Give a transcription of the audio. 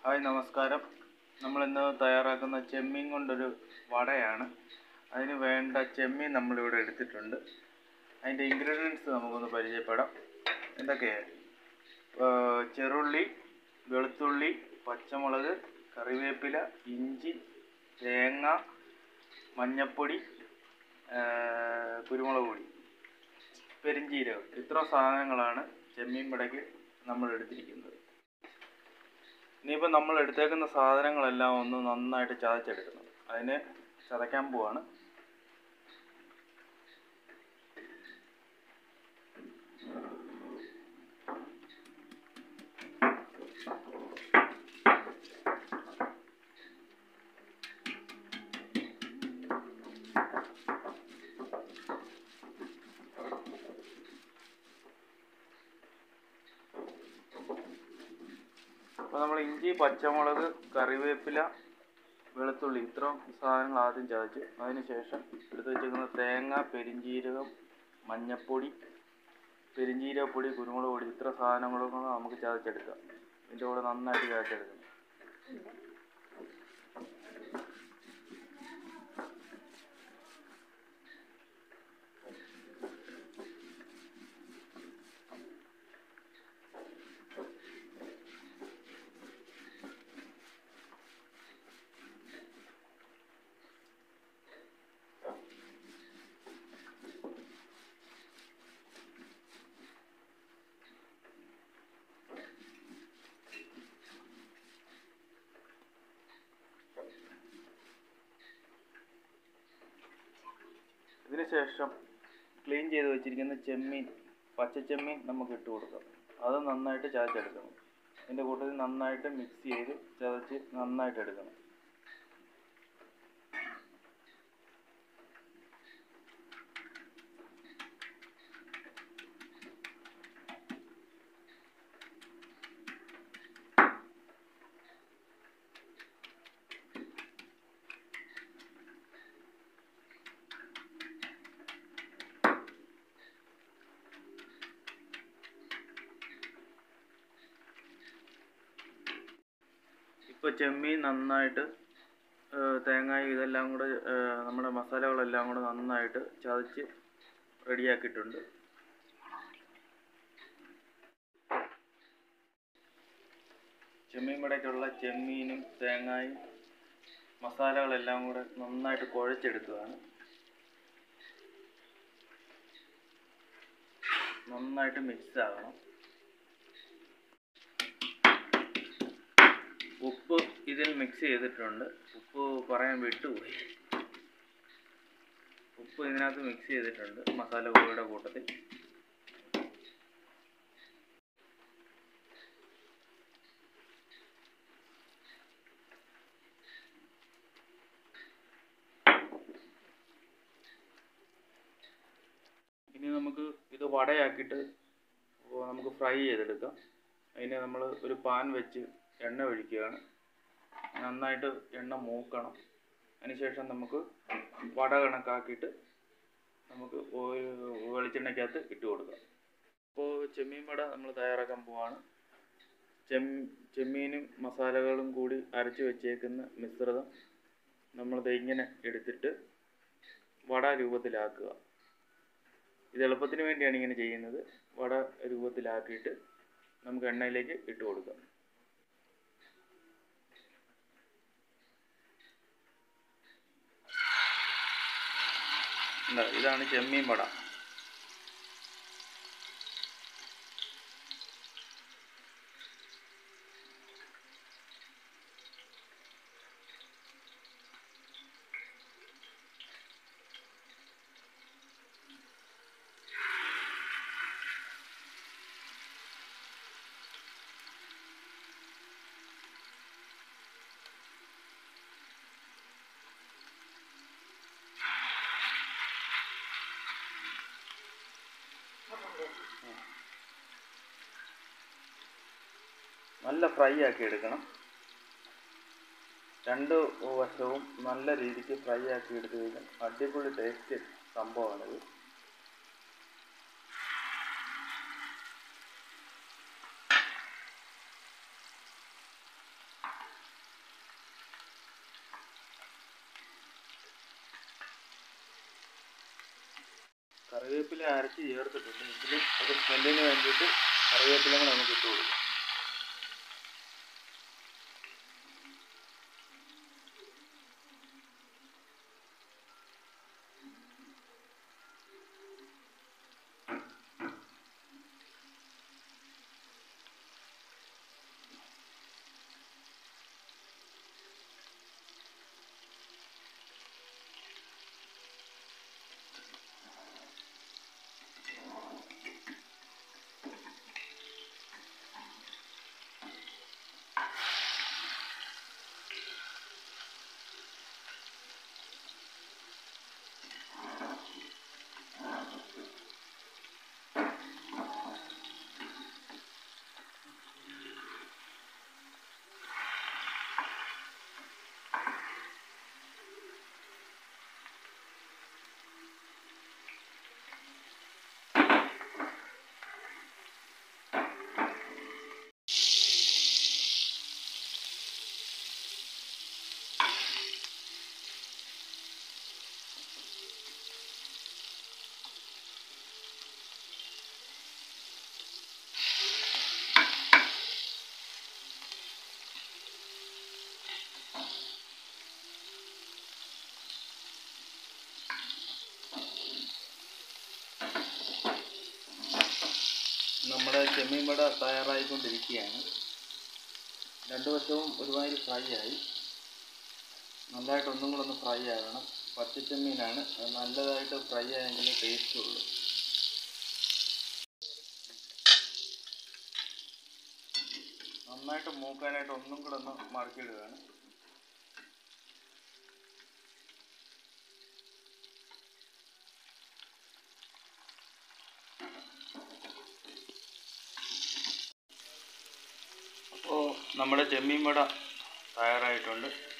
hi നമസ്കാരം നമ്മളിന്ന് തയ്യാറാക്കുന്ന ചെമ്മീൻ കൊണ്ടൊരു വടയാണ് അതിന് വേണ്ട ചെമ്മീൻ നമ്മളിവിടെ എടുത്തിട്ടുണ്ട് അതിൻ്റെ ഇൻഗ്രീഡിയൻസ് നമുക്കൊന്ന് പരിചയപ്പെടാം എന്തൊക്കെയാണ് ചെറുള്ളി വെളുത്തുള്ളി പച്ചമുളക് കറിവേപ്പില ഇഞ്ചി തേങ്ങ മഞ്ഞൾപ്പൊടി കുരുമുളക് പൊടി പെരിഞ്ചീരകം ഇത്ര സാധനങ്ങളാണ് ചെമ്മീൻ വടയ്ക്ക് നമ്മൾ എടുത്തിരിക്കുന്നത് ഇനിയിപ്പോൾ നമ്മൾ എടുത്തേക്കുന്ന സാധനങ്ങളെല്ലാം ഒന്ന് നന്നായിട്ട് ചതച്ചെടുക്കണം അതിന് ചതയ്ക്കാൻ പോവാണ് അപ്പോൾ നമ്മൾ ഇഞ്ചി പച്ചമുളക് കറിവേപ്പില വെളുത്തുള്ളി ഇത്രയും സാധനങ്ങൾ ആദ്യം ചതച്ച് അതിന് ശേഷം എടുത്ത് വെച്ചേക്കുന്ന തേങ്ങ പെരിഞ്ജീരകം മഞ്ഞൾപ്പൊടി പെരിഞ്ജീരകപ്പൊടി കുരുമുളക് പൊടി ഇത്ര സാധനങ്ങളും കൂടെ നമുക്ക് ചതച്ചെടുക്കാം ഇതിൻ്റെ കൂടെ നന്നായിട്ട് ചതച്ചെടുക്കണം ഇതിന് ശേഷം ക്ലീൻ ചെയ്ത് വെച്ചിരിക്കുന്ന ചെമ്മീൻ പച്ച ചെമ്മീൻ നമുക്ക് ഇട്ട് കൊടുക്കാം അത് നന്നായിട്ട് ചതച്ചെടുക്കണം ഇതിൻ്റെ കൂട്ടത്തിൽ നന്നായിട്ട് മിക്സ് ചെയ്ത് ചതച്ച് നന്നായിട്ട് എടുക്കണം ഇപ്പോൾ ചെമ്മീൻ നന്നായിട്ട് തേങ്ങായും ഇതെല്ലാം കൂടെ നമ്മുടെ മസാലകളെല്ലാം കൂടെ നന്നായിട്ട് ചതച്ച് റെഡിയാക്കിയിട്ടുണ്ട് ചെമ്മീൻ വടയ്ക്കുള്ള ചെമ്മീനും തേങ്ങായും മസാലകളെല്ലാം കൂടെ നന്നായിട്ട് കുഴച്ചെടുക്കുകയാണ് നന്നായിട്ട് മിക്സ് ആകണം ഉപ്പ് ഇതിൽ മിക്സ് ചെയ്തിട്ടുണ്ട് ഉപ്പ് പറയാൻ വിട്ടുപോയി ഉപ്പ് ഇതിനകത്ത് മിക്സ് ചെയ്തിട്ടുണ്ട് മസാല കൂടെ കൂട്ടത്തിൽ ഇനി നമുക്ക് ഇത് വടയാക്കിയിട്ട് നമുക്ക് ഫ്രൈ ചെയ്തെടുക്കാം അതിന് നമ്മൾ ഒരു പാൻ വെച്ച് എണ്ണ ഒഴിക്കുകയാണ് നന്നായിട്ട് എണ്ണ മൂക്കണം അതിനുശേഷം നമുക്ക് വട കണക്കാക്കിയിട്ട് നമുക്ക് ഓയിൽ വെളിച്ചെണ്ണയ്ക്കകത്ത് ഇട്ട് കൊടുക്കാം അപ്പോൾ ചെമ്മീൻ വട നമ്മൾ തയ്യാറാക്കാൻ പോവാണ് ചെം ചെമ്മീനും മസാലകളും കൂടി അരച്ച് വെച്ചേക്കുന്ന മിശ്രിതം നമ്മളിത് ഇങ്ങനെ എടുത്തിട്ട് വട രൂപത്തിലാക്കുക ഇത് എളുപ്പത്തിന് വേണ്ടിയാണ് ഇങ്ങനെ ചെയ്യുന്നത് വട രൂപത്തിലാക്കിയിട്ട് നമുക്ക് എണ്ണയിലേക്ക് ഇട്ട് കൊടുക്കാം ഇതാണ് ചെമ്മീൻ വട നല്ല ഫ്രൈ ആക്കി എടുക്കണം രണ്ട് വശവും നല്ല രീതിക്ക് ഫ്രൈ ആക്കി എടുത്തു കഴിഞ്ഞാൽ അടിപൊളി ടേസ്റ്റ് സംഭവമാണിത് കറിവേപ്പില അരച്ച് ചേർത്തിട്ടുണ്ട് എങ്കിലും ഒരു സ്മെല്ലിന് വേണ്ടിയിട്ട് കറിവേപ്പില കൂടെ നമുക്ക് ഇട്ട് കൊടുക്കാം നമ്മുടെ ചെമ്മീൻ വട തയ്യാറായിക്കൊണ്ടിരിക്കുകയാണ് രണ്ട് വശവും ഒരുമാതിരി ഫ്രൈ ആയി നല്ലതായിട്ട് ഒന്നും കൂടെ ഒന്ന് ഫ്രൈ ആകണം പച്ചച്ചെമ്മീനാണ് അത് നല്ലതായിട്ട് ഫ്രൈ ആയെങ്കിലേ ടേസ്റ്റ് ഉള്ളൂ നന്നായിട്ട് മൂക്കാനായിട്ട് ഒന്നും കൂടെ ഒന്ന് മറിച്ചിടുകയാണ് അപ്പോൾ നമ്മുടെ ചെമ്മീൻ വട തയ്യാറായിട്ടുണ്ട്